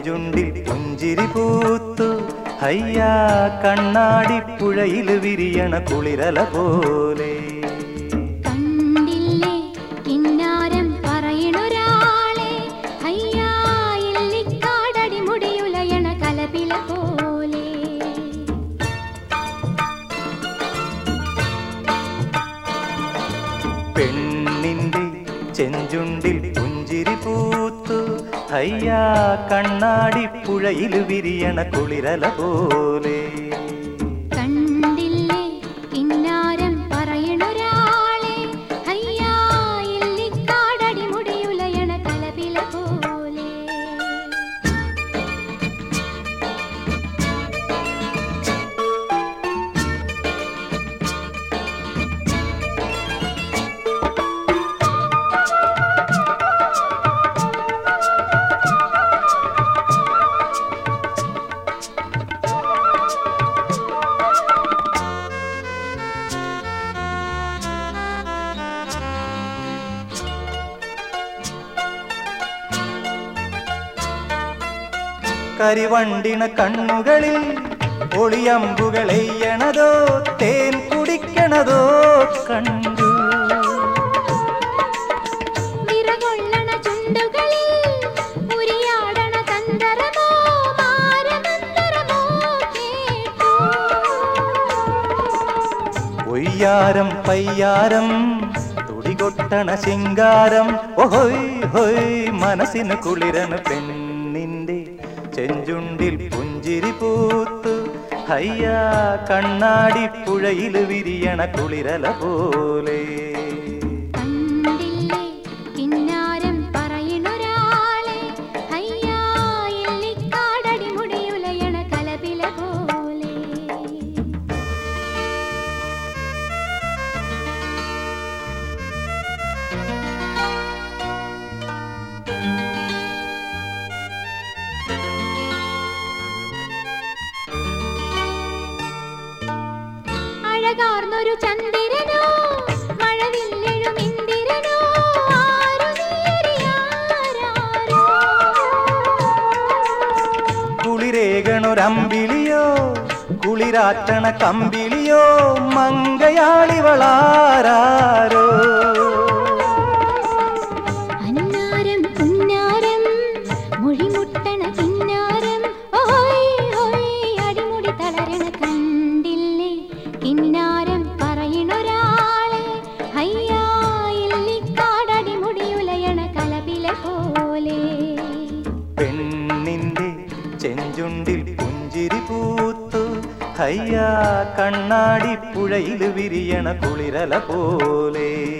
ചെഞ്ചുണ്ടിൽ പുഞ്ചിരി പൂത്തു ഹയ്യാ കണ്ണാടിപ്പുഴയിൽ വിരിയണ കുളിരല പോലെ കണ്ടില്ലേ കിന്നാരം പറയണൊരാളെ അയ്യാ ഇല്ലിക്കാടടി മുടിയുലയണ കലപില പോലെ പെണ്ണിന്റെ ചെഞ്ചുണ്ടിൽ പുഞ്ചിരി പൂത്തു ഹയ്യാ കണ്ണാടിപ്പുഴയിൽ വിരിയണ കുളിരല പോലെ കണ്ടില്ലേ കിന്നാരം പറയണൊരാളെ അയ്യാ ഇല്ലിക്കാടടി മുടിയുലയണ കലപില പോലെ കരിവണ്ടിണ കണ്ണുകളിൽ ഒളിയമ്പുകളെയ്യണതോ തേൻ കുടിക്കണതോ കണ്ടു വിറകൊള്ളണ ചുണ്ടുകളിൽ ഉരിയാടണ തന്തരമോ മാരമന്തരമോ കേട്ടു ഒയ്യാരം പയ്യാരം തുടികൊട്ടണ ശിങ്കാരം ഒഹോയ് ഹോയ് മനസ്സിന് കുളിരണ് പെണ്ണിന്റെ ചെഞ്ചുണ്ടിൽ പുഞ്ചിരി പൂത്തു ഹയ്യാ കണ്ണാടിപ്പുഴയിൽ വിരിയണ കുളിരല പോലെ കണ്ടില്ലേ കിന്നാരം പറയണൊരാളെ അയ്യാ ഇല്ലിക്കാടടി മുടിയുലയണ കലപില പോലെ അഴകാർന്നൊരു ചന്ദ്രനോ മഴവില്ലെഴും ഇന്ദിരനോ ആരു നേരിയാരാരോ കുളിരേകണൊരമ്പിളിയോ കുളിരാറ്റണ കമ്പിളിയോ മങ്കയാളിവളാരോ അന്നാരം പുന്നാരം മൊഴിമുട്ടണ കിന്നാരം ഓയ് ഓയ് അടിമുടി തളരണ കണ്ടില്ലേ കിന്നാരം പറയണൊരാളെ അയ്യാ ഇല്ലിക്കാടടി മുടിയുലയണ കലപില പോലെ പെണ്ണിന്റെ ചെഞ്ചുണ്ടിൽ പുഞ്ചിരി പൂത്തു ഹയ്യാ കണ്ണാടിപ്പുഴയിൽ വിരിയണ കുളിരല പോലെ